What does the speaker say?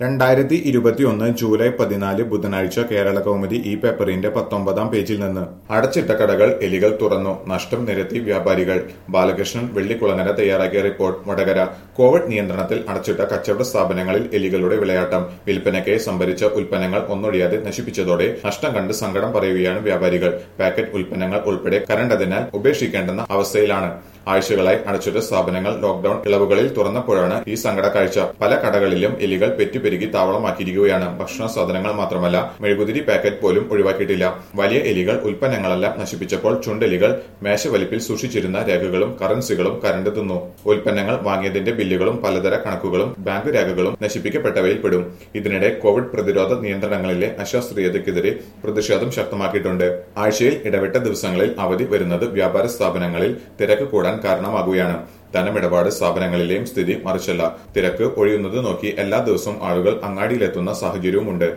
രണ്ടായിരത്തി ഇരുപത്തിയൊന്ന് ജൂലൈ പതിനാല് ബുധനാഴ്ച കേരള കൗമുദി ഈ പേപ്പറിന്റെ പത്തൊമ്പതാം പേജിൽ നിന്ന് അടച്ചിട്ട കടകൾ എലികൾ തുറന്നു നഷ്ടം നിരത്തി വ്യാപാരികൾ ബാലകൃഷ്ണൻ വെള്ളിക്കുളങ്ങര തയ്യാറാക്കിയ റിപ്പോർട്ട് വടകര കോവിഡ് നിയന്ത്രണത്തിൽ അടച്ചിട്ട കച്ചവട സ്ഥാപനങ്ങളിൽ എലികളുടെ വിളയാട്ടം വിൽപ്പനയ്ക്കായി സംഭരിച്ച ഉൽപ്പന്നങ്ങൾ ഒന്നൊഴിയാതെ നശിപ്പിച്ചതോടെ നഷ്ടം കണ്ട് സങ്കടം പറയുകയാണ് വ്യാപാരികൾ പാക്കറ്റ് ഉൽപ്പന്നങ്ങൾ ഉൾപ്പെടെ കരണ്ടതിനാൽ ഉപേക്ഷിക്കേണ്ടെന്ന അവസ്ഥയിലാണ് ആഴ്ചകളായി അടച്ചിട്ട സ്ഥാപനങ്ങൾ ലോക്ഡൌൺ ഇളവുകളിൽ തുറന്നപ്പോഴാണ് ഈ സങ്കട കാഴ്ച പല കടകളിലും എലികൾ പെറ്റുപെരുകി താവളമാക്കിയിരിക്കുകയാണ് ഭക്ഷണ സാധനങ്ങൾ മാത്രമല്ല മെഴുകുതിരി പാക്കറ്റ് പോലും ഒഴിവാക്കിയിട്ടില്ല വലിയ എലികൾ ഉൽപ്പന്നങ്ങളെല്ലാം നശിപ്പിച്ചപ്പോൾ ചുണ്ടെലികൾ മേശവലിപ്പിൽ സൂക്ഷിച്ചിരുന്ന രേഖകളും കറൻസികളും കരണ്ട് തിന്നു ഉൽപ്പന്നങ്ങൾ വാങ്ങിയതിന്റെ ബില്ലുകളും പലതര കണക്കുകളും ബാങ്ക് രേഖകളും നശിപ്പിക്കപ്പെട്ടവയിൽ പെടും ഇതിനിടെ കോവിഡ് പ്രതിരോധ നിയന്ത്രണങ്ങളിലെ അശാസ്ത്രീയതയ്ക്കെതിരെ പ്രതിഷേധം ശക്തമാക്കിയിട്ടുണ്ട് ആഴ്ചയിൽ ഇടവിട്ട ദിവസങ്ങളിൽ അവധി വരുന്നത് വ്യാപാര സ്ഥാപനങ്ങളിൽ തിരക്ക് കൂടാൻ കാരണമാകുകയാണ് ധനമിടപാട് സ്ഥാപനങ്ങളിലെയും സ്ഥിതി മറിച്ചല്ല തിരക്ക് ഒഴിയുന്നത് നോക്കി എല്ലാ ദിവസവും ആളുകൾ അങ്ങാടിയിലെത്തുന്ന സാഹചര്യവുമുണ്ട്